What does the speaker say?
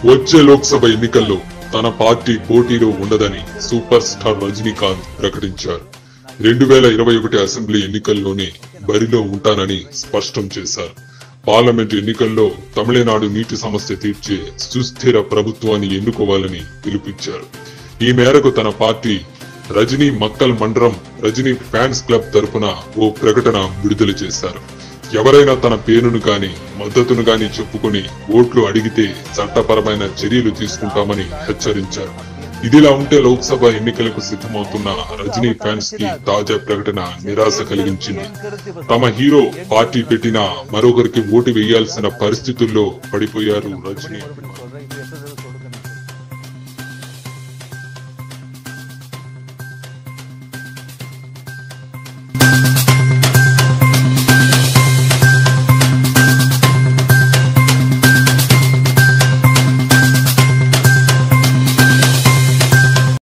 వచ్చే లోక్సభ ఎన్నికల్లో తన పార్టీ పోటీలో ఉండదని సూపర్ స్టార్ రజనీకాంత్ ప్రకటించారు రెండు వేల ఇరవై ఒకటి అసెంబ్లీ ఎన్నికల్లోనే బరిలో ఉంటానని స్పష్టం చేశారు పార్లమెంట్ ఎన్నికల్లో తమిళనాడు నీటి సమస్య తీర్చే సుస్థిర ప్రభుత్వాన్ని ఎన్నుకోవాలని పిలుపుచ్చారు ఈ మేరకు తన party Rajini Makkal Mandram Rajini fans club తరపున ఓ ప్రకటన విడుదల చేశారు ఎవరైనా తన పేరును గాని మద్దతును గాని చెప్పుకొని ఓట్లు అడిగితే చట్టపరమైన చర్యలు తీసుకుంటామని హెచ్చరించారు ఇదిలా ఉంటే లోక్సభ ఎన్నికలకు సిద్ధమవుతున్న రజనీ ఫ్యాన్స్ కి తాజా ప్రకటన నిరాశ కలిగించింది తమ హీరో పార్టీ పెట్టిన మరొకరికి ఓటు వేయాల్సిన పరిస్థితుల్లో పడిపోయారు రజనీ అభిమానులు